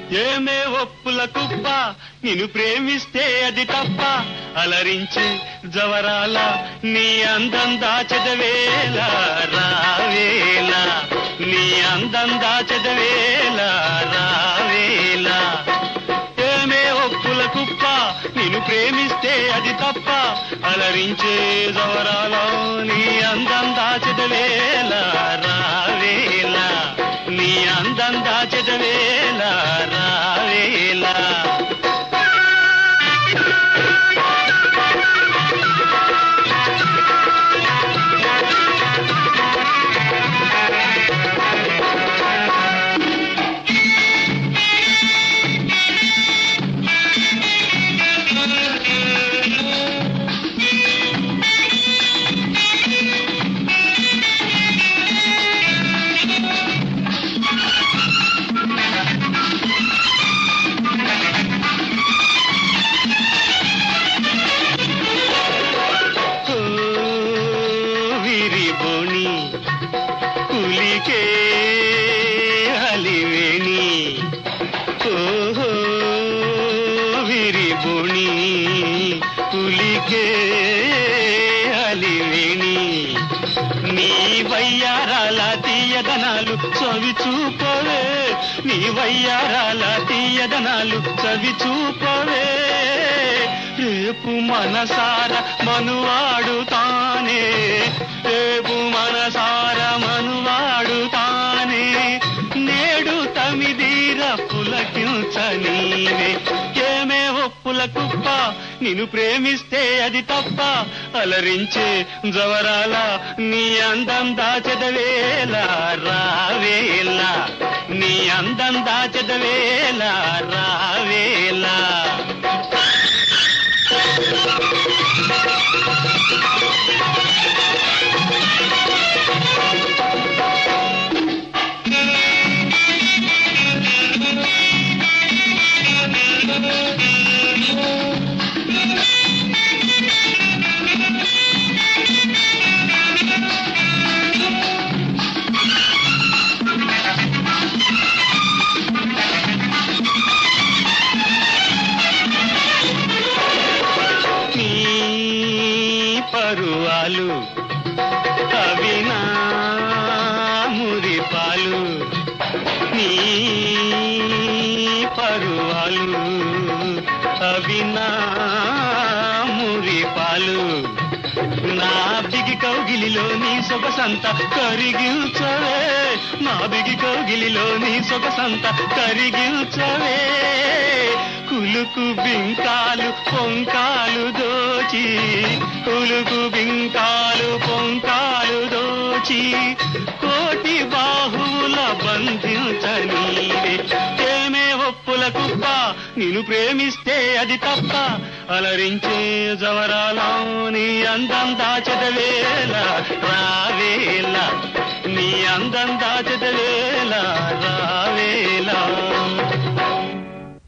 ఏమే ఒప్పుల కుప్ప నిన్ను ప్రేమిస్తే అది తప్ప అలరించి జవరాల నీ అందం దాచెదవేల రావేల నీ అందం దాచెదవేల రావేల ఏమే ఒప్పుల కుప్ప నిన్ను ప్రేమిస్తే అది తప్ప అలరించే జవరాల నీ అందం దాచెదవేల రావేల నీ అందం దాచెదవేల రావేల ఓ విరిబోణి కులికే హలివేణి ఓహో విరిబోణి కులికే హలివేణి నీ వయ్యారాల తీయదనాలు చవి చూపవే నీ వయ్యారాల తీయదనాలు చవి చూపవే రేపు మనసార మనువాడు తానే రేపు మనసార మనువాడు తానే నేడు తమిదీర పులకించనీవే ఏమే ఒప్పుల కుప్ప నిన్ను ప్రేమిస్తే అది తప్ప అలరించే జవరాల నీ అందం దాచెదవేల రావేల నీ అందం దాచెదవేల రావేల నీ పరువాలు కవినా మురిపాలు నీ పరువాలు అవినా మురిపాలు నా బిగి కౌగిలిలో నీ సొగసంత కరిగించవే నా బిగి కౌగిలిలో నీ సొగసంత కరిగించవే కులుకు బింకాలు పొంకాలు దోచి కులుకు బింకాలు పొంకాలు దోచి కోటి బాహువుల బంధించనీవే ఏమే ఒప్పుల కుప్ప నిన్ను ప్రేమిస్తే అది తప్ప అలరించే జవరాలా నీ అందం దాచదవేల రావేల నీ అందం దాచదవేల రావేలా